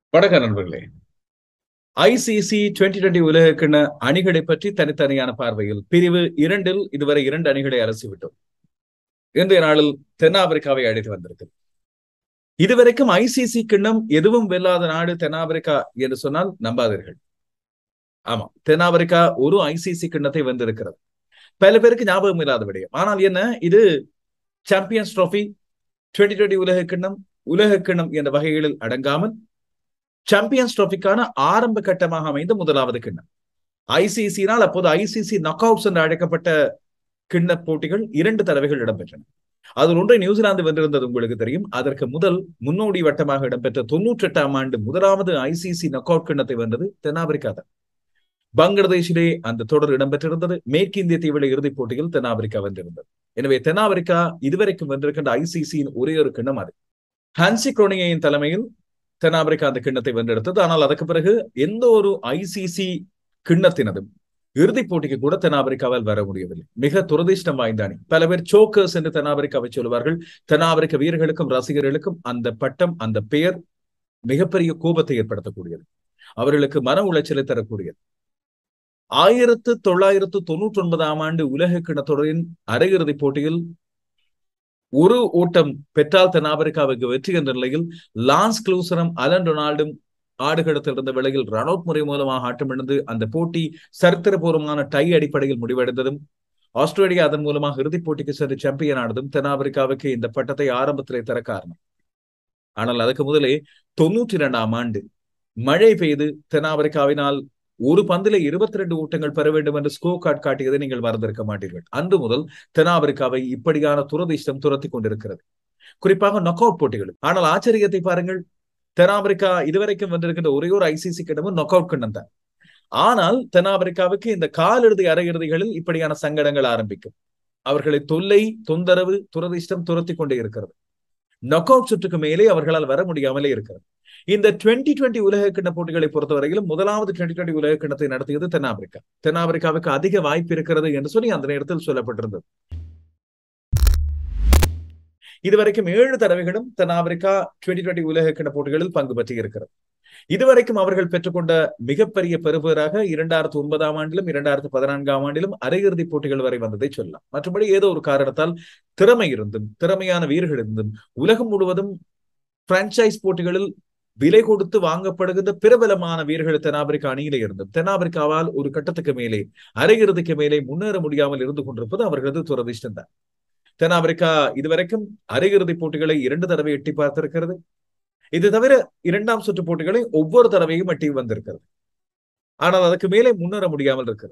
வணக்கம் நண்பர்களே ICC twenty twenty உலகக்கிண அணிகளை பற்றி தனித்தனியான பார்வையில் பிரிவு இரண்டில் இதுவரை இரண்டு அணிகளை அலசிவிட்டோம் இன்றைய நாளில் தென்னாப்பிரிக்காவை அழைத்து வந்திருக்கிறது இதுவரைக்கும் ஐசிசி கிண்ணம் எதுவும் வெல்லாத நாடு தென்னாப்பிரிக்கா என்று சொன்னால் நம்பாதீர்கள் ஆமா தென்னாப்பிரிக்கா ஒரு ஐசிசி கிண்ணத்தை வென்றிருக்கிறது பல பேருக்கு ஞாபகம் இல்லாத விடயம் ஆனால் என்ன இது சாம்பியன்ஸ் ட்ரோஃபி டுவெண்டி டுவெண்டி உலக கிண்ணம் உலக கிண்ணம் என்ற வகைகளில் அடங்காமல் சாம்பியன்ஸ் ட்ரோஃபிக்கான ஆரம்ப கட்டமாக அமைந்த முதலாவது கிண்ணம் ஐசிசினால் அப்போது ஐசிசி நக் அவுட்ஸ் என்று அழைக்கப்பட்ட கிண்ண போட்டிகள் இரண்டு தடவைகள் இடம்பெற்றன அதில் ஒன்றை நியூசிலாந்து வென்றிருந்தது உங்களுக்கு தெரியும் அதற்கு முதல் முன்னோடி வட்டமாக இடம்பெற்ற தொன்னூற்றி எட்டாம் ஆண்டு முதலாவது ஐசிசி நக் அவுட் கிண்ணத்தை வென்றது தென்னாப்பிரிக்கா தான் பங்களாதேஷிலே அந்த தொடர் இடம்பெற்றிருந்தது மேற்கிந்திய தீவிர இறுதிப் போட்டியில் தென்னாப்பிரிக்கா வென்றிருந்தது எனவே தென்னாப்பிரிக்கா இதுவரைக்கும் வென்றிருக்கின்ற ஐசிசியின் ஒரே ஒரு கிண்ணம் அது ஹான்சி குரோனியின் தலைமையில் தென்னாப்பிரிக்கா அந்த கிண்ணத்தை வென்றெடுத்தது ஆனால் அதற்கு பிறகு எந்த ஒரு ஐசிசி கிண்ணத்தினதும் இறுதிப் போட்டிக்கு கூட தென்னாப்பிரிக்காவால் வர முடியவில்லை மிக துரதிர்ஷ்டம் வாய்ந்த அணி பல பேர் சோக்கர்ஸ் என்று தென்னாப்பிரிக்காவை சொல்லுவார்கள் தென்னாப்பிரிக்க வீரர்களுக்கும் ரசிகர்களுக்கும் அந்த பட்டம் அந்த பெயர் மிகப்பெரிய கோபத்தை ஏற்படுத்தக்கூடியது அவர்களுக்கு மன உளைச்சலை தரக்கூடியது ஆயிரத்து தொள்ளாயிரத்து தொண்ணூற்றி ஒன்பதாம் ஆண்டு உலக கிணத்தொடரின் அரையிறுதிப் போட்டியில் ஒரு ஓட்டம் பெற்றால் தென்னாப்பிரிக்காவுக்கு வெற்றி என்ற நிலையில் லான்ஸ் க்ளூசரும் அலன் டொனால்டும் ஆடுகளத்தில் இருந்த வேளையில் ரன் அவுட் முறை மூலமாக ஆட்டமிழந்து அந்த போட்டி சரித்திரபூர்வமான டை அடிப்படையில் முடிவடைந்ததும் ஆஸ்திரேலியா அதன் மூலமாக இறுதிப் போட்டிக்கு சென்று சாம்பியன் ஆனதும் தென்னாப்பிரிக்காவுக்கு இந்த பட்டத்தை ஆரம்பத்திலே தர காரணம் ஆனால் அதுக்கு முதலே தொன்னூற்றி இரண்டாம் ஆண்டு மழை பெய்து தென்னாப்பிரிக்காவினால் ஒரு பந்தில இருபத்தி ரெண்டு ஓட்டங்கள் பெற வேண்டும் என்று ஸ்கோ கார்டு காட்டியதை நீங்கள் மறந்திருக்க மாட்டீர்கள் அன்று முதல் தென்னாப்பிரிக்காவை இப்படியான துரதிஷ்டம் துரத்தி கொண்டிருக்கிறது குறிப்பாக நொக் அவுட் போட்டிகள் ஆனால் ஆச்சரியத்தை பாருங்கள் தென்னாப்பிரிக்கா இதுவரைக்கும் வென்றிருக்கின்ற ஒரே ஒரு ஐசிசி கிடமும் நொக் அவுட் கிண்ணம் தான் ஆனால் தென்னாப்பிரிக்காவுக்கு இந்த காலிறுதி அரையிறுதிகளில் இப்படியான சங்கடங்கள் ஆரம்பிக்கும் அவர்களை தொல்லை தொந்தரவு துரதிஷ்டம் துரத்தி கொண்டே இருக்கிறது நொக் அவுட் சுற்றுக்கு மேலே அவர்களால் வர முடியாமலே இருக்கிறது இந்த டுவெண்டி டுவெண்டி உலக கிண்ண போட்டிகளை பொறுத்தவரையிலும் முதலாவது டுவெண்டி டுவெண்டி உலக கிண்ணத்தை நடத்தியது தென்னாப்பிரிக்கா தென்னாப்பிரிக்காவுக்கு அதிக வாய்ப்பு இருக்கிறது என்று சொல்லி அந்த நேரத்தில் சொல்லப்பட்டிருந்தது இதுவரைக்கும் ஏழு தடவைகளும் தென்னாப்பிரிக்கா டுவெண்டி டுவெண்டி உலக கிண்ண போட்டிகளில் பங்கு பற்றி இருக்கிறது இதுவரைக்கும் அவர்கள் பெற்றுக்கொண்ட மிகப்பெரிய பெறுபேறாக இரண்டாயிரத்தி ஒன்பதாம் ஆண்டிலும் இரண்டாயிரத்தி பதினான்காம் ஆண்டிலும் அரையிறுதி போட்டிகள் வரை வந்ததை சொல்லலாம் மற்றபடி ஏதோ ஒரு காரணத்தால் திறமை இருந்தும் திறமையான வீரர்கள் இருந்தும் உலகம் முழுவதும் பிரான்ச்சைஸ் போட்டிகளில் விலை கொடுத்து வாங்கப்படுகின்ற பிரபலமான வீரர்கள் தென்னாப்பிரிக்கா அணியில இருந்தும் தென்னாப்பிரிக்காவால் ஒரு கட்டத்துக்கு மேலே அரையிறுதிக்கு மேலே முன்னேற முடியாமல் இருந்து கொண்டிருப்பது அவர்களது துரதிஷ்டம் தான் தென்னாப்பிரிக்கா இதுவரைக்கும் அரையிறுதி போட்டிகளை இரண்டு தடவை எட்டி பார்த்திருக்கிறது இது தவிர இரண்டாம் சுற்று போட்டிகளை ஒவ்வொரு தடவையும் எட்டி வந்திருக்கிறது ஆனால் அதுக்கு மேலே முன்னேற முடியாமல் இருக்கிறது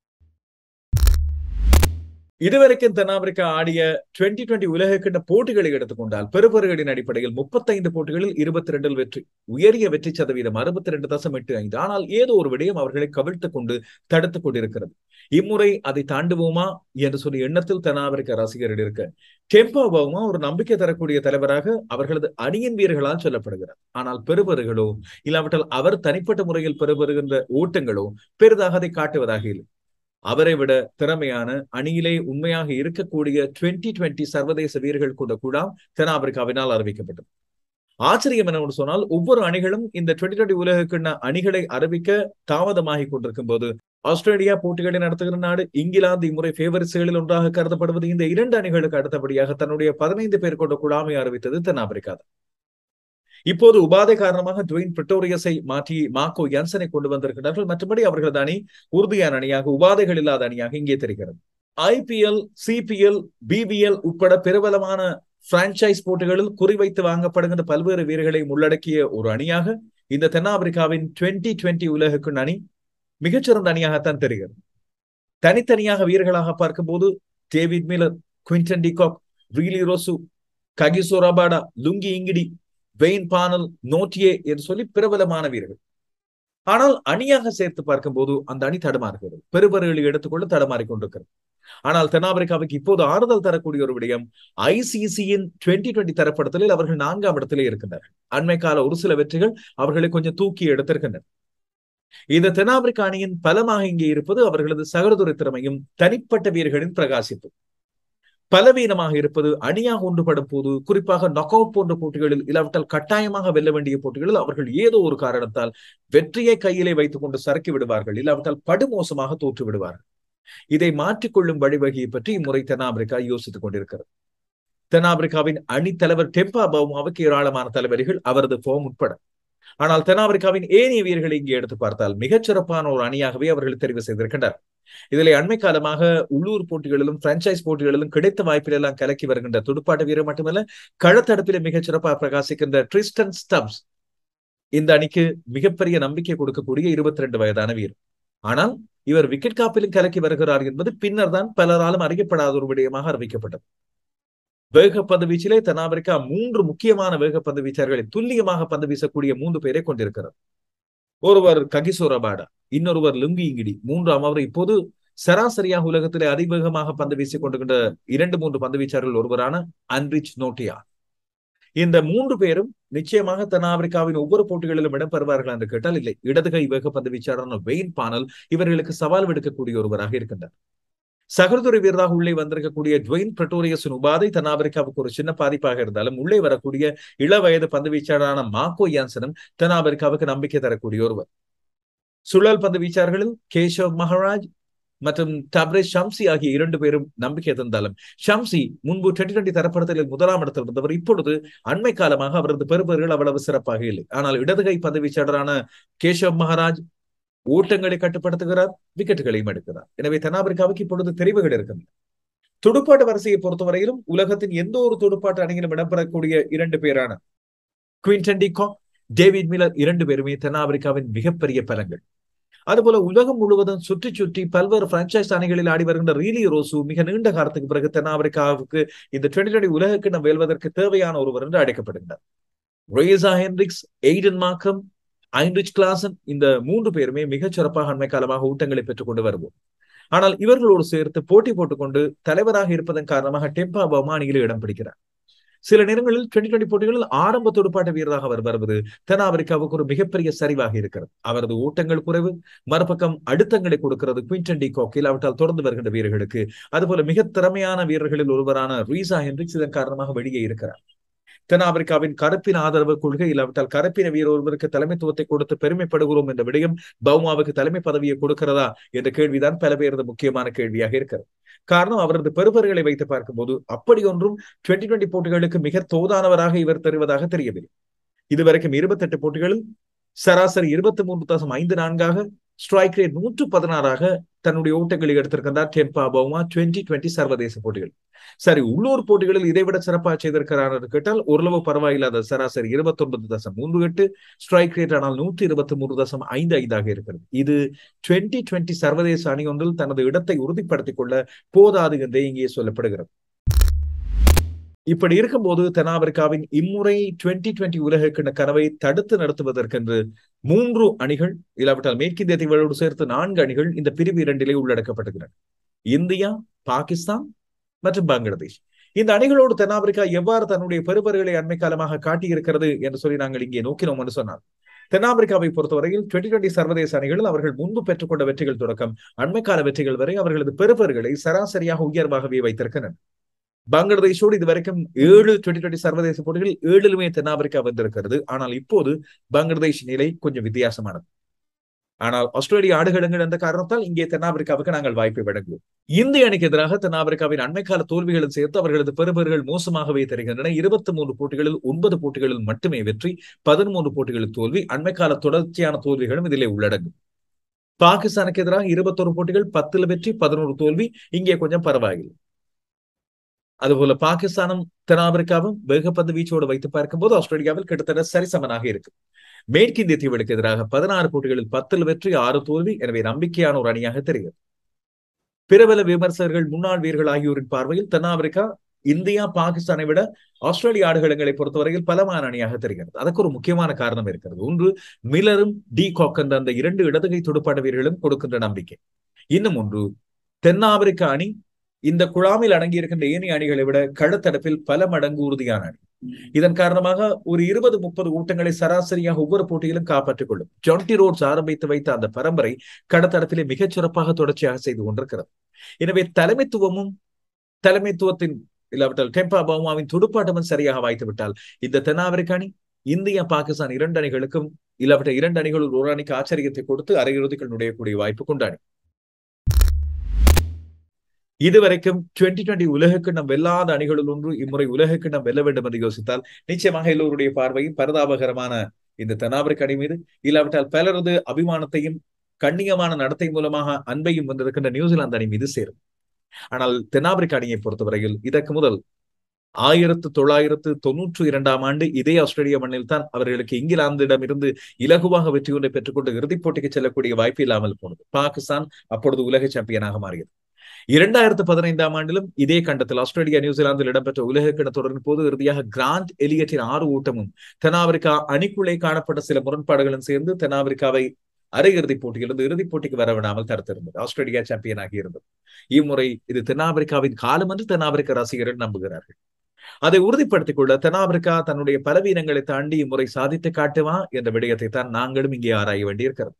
இதுவரைக்கும் தென்னாப்பிரிக்கா ஆடிய டுவெண்டி டுவெண்டி உலக கிண்ண போட்டிகளை எடுத்துக்கொண்டால் பெறுபறுகளின் அடிப்படையில் முப்பத்தைந்து போட்டிகளில் இருபத்தி ரெண்டில் வெற்றி உயரிய வெற்றி சதவீதம் அறுபத்தி ரெண்டு தசம் எட்டு ஐந்து ஆனால் ஏதோ ஒரு விடயம் அவர்களை கவிழ்த்துக் கொண்டு தடுத்துக் கொண்டிருக்கிறது இம்முறை அதை தாண்டுவோமா என்று சொல்லி எண்ணத்தில் தென்னாப்பிரிக்க ரசிகர்கள் இருக்க டெம்போ பவுமா ஒரு நம்பிக்கை தரக்கூடிய தலைவராக அவர்களது அணியின் வீரர்களால் சொல்லப்படுகிறார் ஆனால் பெறுபறுகளோ இல்லாவிட்டால் அவர் தனிப்பட்ட முறையில் பெறுபெறுகின்ற ஓட்டங்களோ பெரிதாக அதை காட்டுவதாக இல்லை அவரை விட திறமையான அணியிலே உண்மையாக இருக்கக்கூடிய டுவெண்டி டுவெண்டி சர்வதேச வீரர்கள் கூட கூட தென்னாப்பிரிக்காவினால் அறிவிக்கப்பட்டது ஆச்சரியம் என்னவென்று சொன்னால் ஒவ்வொரு அணிகளும் இந்த டுவெண்டி டுவெண்டி உலகக்கிண்ண அணிகளை அறிவிக்க தாமதமாகி கொண்டிருக்கும் போது ஆஸ்திரேலியா போட்டிகளை நடத்துகிற நாடு இங்கிலாந்து இம்முறை ஃபேவரிட்ஸ்களில் ஒன்றாக கருதப்படுவது இந்த இரண்டு அணிகளுக்கு அடுத்தபடியாக தன்னுடைய பதினைந்து பேர் கொண்ட குழாமை அறிவித்தது தென்னாப்பிரிக்கா தான் இப்போது உபாதை காரணமாக டுவெயின் பிரிட்டோரியஸை மாற்றி மாக்கோ யான்சனை கொண்டு வந்திருக்கிறார்கள் மற்றபடி அவர்களது அணி உறுதியான அணியாக உபாதைகள் இல்லாத அணியாக இங்கே தெரிகிறது ஐபிஎல் சிபிஎல் பிபிஎல் உட்பட பிரபலமான பிரான்ச்சைஸ் போட்டிகளில் குறிவைத்து வாங்கப்படுகின்ற பல்வேறு வீரர்களை உள்ளடக்கிய ஒரு அணியாக இந்த தென்னாப்பிரிக்காவின் டுவெண்டி டுவெண்டி உலகக்குன் அணி மிகச்சிறந்த அணியாகத்தான் தெரிகிறது தனித்தனியாக வீரர்களாக பார்க்கும்போது David Miller Quinton de Kock Rilee Rossouw Kagiso Rabada Lungi Ngidi Wayne Parnell Nortje என்று சொல்லி பிரபலமான வீரர்கள் ஆனால் அணியாக சேர்த்து பார்க்கும்போது அந்த அணி தடுமாறுகிறது பெருபறுகளை எடுத்துக்கொண்டு தடுமாறி கொண்டிருக்கிறது ஆனால் தென்னாப்பிரிக்காவுக்கு இப்போது ஆறுதல் தரக்கூடிய ஒரு விடயம் ஐசிசியின் டுவெண்டி டுவெண்டி தரப்படுத்தலில் அவர்கள் நான்காம் இடத்திலே இருக்கின்றார்கள் அண்மை கால ஒரு சில வெற்றிகள் அவர்களை கொஞ்சம் தூக்கி எடுத்திருக்கின்றன இந்த தென்னாப்பிரிக்க அணியின் பலமாக இங்கே இருப்பது அவர்களது சகோதர திறமையும் தனிப்பட்ட வீரர்களின் பிரகாசிப்பு பலவீனமாக இருப்பது அணியாக ஒன்றுபடும் போது குறிப்பாக நொக் அவுட் போன்ற போட்டிகளில் இல்லாவிட்டால் கட்டாயமாக வெல்ல வேண்டிய போட்டிகளில் அவர்கள் ஏதோ ஒரு காரணத்தால் வெற்றியை கையிலே வைத்துக் கொண்டு சறுக்கி விடுவார்கள் இல்லாவிட்டால் படுமோசமாக தோற்று விடுவார்கள் இதை மாற்றிக்கொள்ளும் வழிவகையை பற்றி இம்முறை தென்னாப்பிரிக்கா யோசித்துக் கொண்டிருக்கிறது தென்னாப்பிரிக்காவின் அணி தலைவர் டெம்பா பவுமாவுக்கு ஏராளமான தலைவரிகள் அவரது ஃபோம் உட்பட ஆனால் தென்னாப்பிரிக்காவின் ஏனைய வீரர்களை இங்கே எடுத்து பார்த்தால் மிகச்சிறப்பான ஒரு அணியாகவே அவர்கள் தெரிவு செய்திருக்கின்றனர் இதில் அண்மை காலமாக உள்ளூர் போட்டிகளிலும் பிரான்ச்சைஸ் போட்டிகளிலும் கிடைத்த வாய்ப்பில் எல்லாம் கலக்கி வருகின்ற துடுப்பாட்ட வீரர் மட்டுமல்ல களத்தடுப்பிலே மிகச் சிறப்பாக பிரகாசிக்கின்ற ட்ரிஸ்டன் ஸ்டப்ஸ் இந்த அணிக்கு மிகப்பெரிய நம்பிக்கை கொடுக்கக்கூடிய இருபத்தி ரெண்டு வயதான வீரர் ஆனால் இவர் விக்கெட் காப்பிலும் கலக்கி வருகிறார் என்பது பின்னர் தான் பலராலும் அறியப்படாத ஒரு விடயமாக அறிவிக்கப்பட்டது வேகப்பந்து வீச்சிலே தென்னாப்பிரிக்கா மூன்று முக்கியமான வேகப்பந்து வீச்சர்களை துல்லியமாக பந்து வீசக்கூடிய மூன்று பேரை கொண்டிருக்கிறது ஒருவர் ககிசோரபாடா இன்னொருவர் லுங்கி இங்கிடி மூன்றாம் அவர் இப்போது சராசரியாக உலகத்திலே அதிவேகமாக பந்து வீசிக் கொண்டிருக்கின்ற இரண்டு மூன்று பந்து வீச்சாளர்கள் ஒருவரான அன்ரிச் நோட்டியா இந்த மூன்று பேரும் நிச்சயமாக தென்னாப்பிரிக்காவின் ஒவ்வொரு போட்டிகளிலும் இடம்பெறுவார்கள் என்று கேட்டால் இல்லை இடதுகை வேகப்பந்து வீச்சாளரான வெயின் பானல் இவர்களுக்கு சவால் விடுக்கக்கூடிய ஒருவராக இருக்கின்றார் சகோதரி வீரராக உள்ளே வந்திருக்கக்கூடிய டுவெயின் பிரட்டோரியஸின் உபாதை தென்னாப்பிரிக்காவுக்கு ஒரு சின்ன பாதிப்பாக இருந்தாலும் உள்ளே வரக்கூடிய இள வயது பந்து வீச்சாளரான மாக்கோ யான்சனும் தென்னாப்பிரிக்காவுக்கு நம்பிக்கை தரக்கூடிய ஒருவர் சுழல் பந்து வீச்சாளர்களில் கேஷவ் மகாராஜ் மற்றும் டப்ரேஸ் ஷம்சி ஆகிய இரண்டு பேரும் நம்பிக்கை தந்தாலும் ஷம்சி முன்பு டுவெண்டி டுவெண்டி தரப்படுத்தலில் முதலாம் இடத்தில் இருந்தவர் இப்பொழுது அண்மை காலமாக அவரது பெறுபர்கள் அவ்வளவு சிறப்பாக இல்லை ஆனால் இடதுகை பந்து வீச்சாளரான கேஷவ் மகாராஜ் ஓட்டங்களை கட்டுப்படுத்துகிறார் விக்கெட்டுகளையும் எடுக்கிறார் எனவே தென்னாப்பிரிக்காவுக்கு இப்பொழுது தெரிவுகள் இருக்கின்றன துடுப்பாட்ட வரிசையை பொறுத்தவரையிலும் உலகத்தின் எந்த ஒரு துடுப்பாட்ட அணியிலும் இடம்பெறக்கூடிய இரண்டு பேரான குவின்டன் டிகாக் டேவிட் மில்லர் இரண்டு பேருமே தென்னாப்பிரிக்காவின் மிகப்பெரிய பலங்கள் அதுபோல உலகம் முழுவதும் சுற்றி சுற்றி பல்வேறு பிரான்ச்சைஸ் அணிகளில் ஆடி வருகின்ற ரீலி ரோசு மிக நீண்ட காலத்துக்கு பிறகு தென்னாப்பிரிக்காவுக்கு இந்த டுவெண்டி டுவெண்டி உலகக்கு நம்ம வெல்வதற்கு தேவையான ஒருவர் என்று அழைக்கப்படுகிறார் ரேசா ஹென்ரிக்ஸ் எய்டன் மார்க்கம் ஐன்ரிச் கிளாசன் இந்த மூன்று பேருமே மிகச் சிறப்பாக அண்மை காலமாக ஊட்டங்களை பெற்றுக் கொண்டு வருவோம் ஆனால் இவர்களோடு சேர்த்து போட்டி போட்டுக்கொண்டு தலைவராக இருப்பதன் காரணமாக டெம்பா பவுமா அணியில் இடம் பிடிக்கிறார் சில நேரங்களில் டுவெண்டி டுவெண்டி போட்டிகளில் ஆரம்ப துடுப்பாட்ட வீரராக அவர் வருவது தென்னாப்பிரிக்காவுக்கு ஒரு மிகப்பெரிய சரிவாக இருக்கிறது அவரது ஓட்டங்கள் குறைவு மறுபக்கம் அழுத்தங்களை கொடுக்கிறது குவிண்டன் டி கோக்கில் அவற்றால் தொடர்ந்து வருகின்ற வீரர்களுக்கு அதுபோல மிக திறமையான வீரர்களில் ஒருவரான ரீசா ஹென்ரிக்ஸ் இதன் காரணமாக வெளியே இருக்கிறார் தென்னாப்பிரிக்காவின் கருப்பின் ஆதரவு கொள்கை இல்லாவிட்டால் கருப்பின வீரர் ஒருவருக்கு தலைமைத்துவத்தை கொடுத்து பெருமைப்படுகிறோம் என்ற விடயம் பவுமாவுக்கு தலைமை பதவியை கொடுக்கிறதா என்ற கேள்விதான் பல பேரது முக்கியமான கேள்வியாக இருக்கிறது காரணம் அவரது பெறுபர்களை வைத்து பார்க்கும்போது அப்படி ஒன்றும் டுவெண்டி டுவெண்டி போட்டிகளுக்கு மிக தோதானவராக இவர் தருவதாக தெரியவில்லை இதுவரைக்கும் இருபத்தெட்டு போட்டிகளில் சராசரி இருபத்தி மூன்று தசம் ஐந்து நான்காக ஸ்ட்ரைக் ரேட் நூற்று பதினாறாக தன்னுடைய ஓட்டங்களை எடுத்திருக்கின்றார் டெம்பா பவுமா டுவெண்டி டுவெண்டி சர்வதேச போட்டிகள் சரி உள்ளூர் போட்டிகளில் இதைவிட சிறப்பாக செய்திருக்கிறார் என்று கேட்டால் ஓரளவு பரவாயில்லாத சராசரி இருபத்தி ஒன்பது தசம் மூன்று எட்டு ஸ்ட்ரைக் ரேட் ஆனால் நூற்றி இருபத்தி மூன்று தசம் ஐந்து ஐந்தாக இருக்கிறது இது டுவெண்டி டுவெண்டி சர்வதேச அணி ஒன்றில் தனது இடத்தை உறுதிப்படுத்திக் கொள்ள போதாது என்றே இங்கே சொல்லப்படுகிறது இப்படி இருக்கும்போது தென்னாப்பிரிக்காவின் இம்முறை டுவெண்டி டுவெண்டி உலகக்கிண கனவை தடுத்து நடத்துவதற்கென்று மூன்று அணிகள் இல்லாவிட்டால் மேற்கிந்திய தீவுகளோடு சேர்த்து நான்கு அணிகள் இந்த பிரிவு இரண்டிலே உள்ளடக்கப்பட்டுள்ளன இந்தியா பாகிஸ்தான் மற்றும் பங்களாதேஷ் இந்த அணிகளோடு தென்னாப்பிரிக்கா எவ்வாறு தன்னுடைய பெருபர்களை அண்மை காலமாக காட்டியிருக்கிறது என்று சொல்லி நாங்கள் இங்கே நோக்கினோம் என்று சொன்னார் தென்னாப்பிரிக்காவை பொறுத்தவரையில் டுவெண்டி டுவெண்டி சர்வதேச அணிகளில் அவர்கள் முன்பு பெற்றுக்கொண்ட வெற்றிகள் தொடக்கம் அண்மைக்கால வெற்றிகள் வரை அவர்களது பெருபர்களை சராசரியாக உயர்வாகவே வைத்திருக்கின்றனர் பங்களாதேஷோடு இதுவரைக்கும் ஏழு டுவெண்டி டுவெண்டி சர்வதேச போட்டிகளில் ஏழிலுமே தென்னாப்பிரிக்கா வந்திருக்கிறது ஆனால் இப்போது பங்களாதேஷ் நிலை கொஞ்சம் வித்தியாசமானது ஆனால் ஆஸ்திரேலியா ஆடுகளங்கள் என்ற காரணத்தால் இங்கே தென்னாப்பிரிக்காவுக்கு நாங்கள் வாய்ப்பை வழங்குவோம் இந்திய அணிக்கு எதிராக தென்னாப்பிரிக்காவின் அண்மைக்கால தோல்விகளும் சேர்த்து அவர்களது பெறுபர்கள் மோசமாகவே தெரிகின்றன இருபத்தி மூன்று போட்டிகளில் ஒன்பது போட்டிகளில் மட்டுமே வெற்றி பதிமூன்று போட்டிகளில் தோல்வி அண்மைக்கால தொடர்ச்சியான தோல்விகளும் இதிலே உள்ளடங்கும் பாகிஸ்தானுக்கு எதிராக இருபத்தொரு போட்டிகள் பத்துல வெற்றி பதினோரு தோல்வி இங்கே கொஞ்சம் பரவாயில்லை அதுபோல பாகிஸ்தானும் தென்னாப்பிரிக்காவும் வேகப்பந்து வீச்சோடு வைத்து பார்க்கும்போது ஆஸ்திரேலியாவில் கிட்டத்தட்ட சரிசமனாக இருக்கு மேற்கிந்திய தீவுகளுக்கு எதிராக பதினாறு போட்டிகளில் பத்தில் வெற்றி ஆறு தோல்வி எனவே நம்பிக்கையான ஒரு அணியாக தெரிகிறது பிரபல விமர்சகர்கள் முன்னாள் வீரர்கள் ஆகியோரின் பார்வையில் தென்னாப்பிரிக்கா இந்தியா பாகிஸ்தானை விட ஆஸ்திரேலிய ஆடுகளங்களை பொறுத்தவரையில் பலமான அணியாக தெரிகிறது அதற்கு ஒரு முக்கியமான காரணம் இருக்கிறது ஒன்று மில்லரும் டி காக்கன் அந்த இரண்டு இடதுகை துடுப்பாட்ட வீரர்களும் கொடுக்கின்ற நம்பிக்கை இன்னும் ஒன்று தென்னாப்பிரிக்க அணி இந்த குழாமில் அடங்கி இருக்கின்ற ஏனைய அணிகளை விட களத்தடுப்பில் பல மடங்கு உறுதியான அணி இதன் காரணமாக ஒரு இருபது முப்பது ஊட்டங்களை சராசரியாக ஒவ்வொரு போட்டியிலும் காப்பாற்றிக் கொள்ளும் ஜான்டி ரோட்ஸ் ஆரம்பித்து வைத்த அந்த பரம்பரை கடத்தடத்திலே மிகச் சிறப்பாக தொடர்ச்சியாக செய்து கொண்டிருக்கிறது எனவே தலைமைத்துவமும் தலைமைத்துவத்தின் இல்லாவிட்டால் டெம்பா பவுமாவின் துடுப்பாட்டமும் சரியாக வாய்த்து விட்டால் இந்த தென்னாப்பிரிக்க அணி இந்தியா பாகிஸ்தான் இரண்டு அணிகளுக்கும் இல்லாவிட்ட இரண்டு அணிகளுள் ஒரு அணிக்கு ஆச்சரியத்தை கொடுத்து அரையிறுதிகள் நுழையக்கூடிய வாய்ப்பு கொண்டாடி இதுவரைக்கும் டுவெண்டி டுவெண்டி உலகக்கிண்ணம் வெல்லாத அணிகளுள் ஒன்று இம்முறை உலகக்கிண்ணம் வெல்ல வேண்டும் என்று யோசித்தால் நிச்சயமாக எல்லோருடைய பார்வையும் பரிதாபகரமான இந்த தென்னாப்பிரிக்க அணி மீது இல்லாவிட்டால் பலரது அபிமானத்தையும் கண்ணியமான நடத்தை மூலமாக அன்பையும் வந்திருக்கின்ற நியூசிலாந்து அணி மீது சேரும் ஆனால் தென்னாப்பிரிக்க அணியை பொறுத்தவரையில் இதற்கு முதல் ஆயிரத்து தொள்ளாயிரத்து தொன்னூற்றி இரண்டாம் ஆண்டு இதே ஆஸ்திரேலிய மண்ணில் தான் அவர்களுக்கு இங்கிலாந்திடம் இருந்து இலகுவாக வெற்றி ஒன்றை பெற்றுக்கொண்டு இறுதிப் போட்டிக்கு செல்லக்கூடிய வாய்ப்பு இல்லாமல் போனது பாகிஸ்தான் அப்பொழுது உலக சாம்பியனாக மாறியது இரண்டாயிரத்து பதினைந்தாம் ஆண்டிலும் இதே கண்டத்தில் ஆஸ்திரேலியா நியூசிலாந்தில் இடம்பெற்ற உலக கிண தொடரின் போது இறுதியாக கிராண்ட் எலியட்டின் ஆறு ஊட்டமும் தென்னாப்பிரிக்கா அணிக்குள்ளே காணப்பட்ட சில முரண்பாடுகளும் சேர்ந்து தென்னாப்பிரிக்காவை அரையிறுதிப் போட்டியிலிருந்து இறுதிப் போட்டிக்கு வரவிடாமல் தடுத்திருந்தது ஆஸ்திரேலியா சாம்பியன் ஆகி இருந்தது இம்முறை இது தென்னாப்பிரிக்காவின் காலம் என்று தென்னாப்பிரிக்க ரசிகர்கள் நம்புகிறார்கள் அதை உறுதிப்படுத்திக் கொள்ள தென்னாப்பிரிக்கா தன்னுடைய பலவீனங்களை தாண்டி இம்முறை சாதித்து காட்டுமா என்ற விடயத்தை தான் நாங்களும் இங்கே ஆராய வேண்டியிருக்கிறது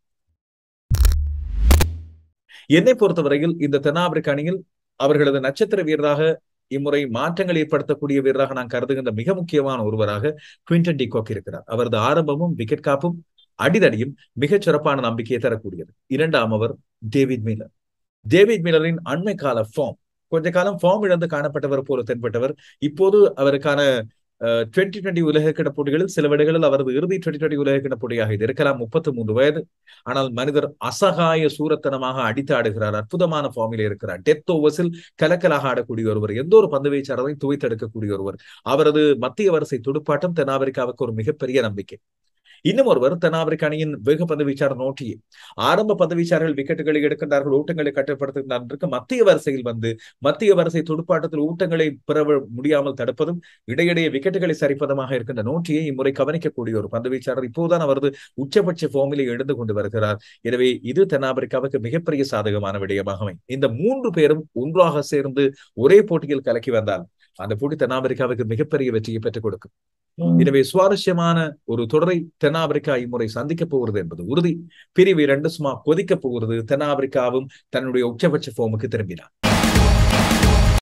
என்னை பொறுத்தவரையில் இந்த தென்னாப்பிரிக்க அணியில் அவர்களது நட்சத்திர வீரராக இம்முறை மாற்றங்கள் ஏற்படுத்தக்கூடிய வீரராக நான் கருதுகின்ற மிக முக்கியமான ஒருவராக குவிண்டன் டிகாக் இருக்கிறார் அவரது ஆரம்பமும் விக்கெட் காப்பும் அடிதடியும் மிகச் சிறப்பான நம்பிக்கையை தரக்கூடியது இரண்டாம் அவர் டேவிட் மீலர் டேவிட் மீலரின் அண்மை கால ஃபார்ம் கொஞ்ச காலம் ஃபார்ம் இழந்து காணப்பட்டவர் போல தென்பட்டவர் இப்போது அவருக்கான டுவெண்டி டுவெண்டி உலகக்கிட போட்டிகளில் சில விடைகளில் அவரது இறுதி டுவெண்டி டுவெண்டி உலகக்கிட போட்டியாக இது இருக்கலாம் முப்பத்தி மூன்று வயது ஆனால் மனிதர் அசகாய சூரத்தனமாக அடித்து ஆடுகிறார் அற்புதமான ஃபார்மில் இருக்கிறார் டெத் ஓவர்ஸில் கலக்கலாக ஆடக்கூடிய ஒருவர் எந்த ஒரு பந்து வீச்சாளரையும் துவைத்தெடுக்கக்கூடிய ஒருவர் அவரது மத்திய வரிசை துடுப்பாட்டம் தென்னாப்பிரிக்காவுக்கு ஒரு மிகப்பெரிய நம்பிக்கை இன்னும் ஒருவர் தென்னாப்பிரிக்க அணியின் வேக பந்து வீச்சாளர் நோட்டியே ஆரம்ப பந்து வீச்சாளர்கள் விக்கெட்டுகளை எடுக்கின்றார்கள் ஊட்டங்களை கட்டுப்படுத்துகின்றதற்கு மத்திய வரிசையில் வந்து மத்திய வரிசை துடுப்பாட்டத்தில் ஊட்டங்களை பெற முடியாமல் தடுப்பதும் இடையிடையே விக்கெட்டுகளை சரிப்பதுமாக இருக்கின்ற நோட்டியை இம்முறை கவனிக்கக்கூடிய ஒரு பந்து வீச்சாளர் இப்போதுதான் அவரது உச்சபட்ச ஃபார்மிலே எழுந்து கொண்டு வருகிறார் எனவே இது தென்னாப்பிரிக்காவுக்கு மிகப்பெரிய சாதகமான விடயமாகவே இந்த மூன்று பேரும் ஒன்றாக சேர்ந்து ஒரே போட்டியில் கலக்கி வந்தால் அந்த போட்டி தென்னாப்பிரிக்காவுக்கு மிகப்பெரிய வெற்றியை பெற்றுக் கொடுக்கும் எனவே சுவாரஸ்யமான ஒரு தொடரை தென்னாப்பிரிக்கா இம்முறை சந்திக்க போகிறது என்பது உறுதி பிரிவு இரண்டு சும்மா கொதிக்க போகிறது தென்னாப்பிரிக்காவும் தன்னுடைய உச்சபட்ச ஃபார்முக்கு திரும்பினார்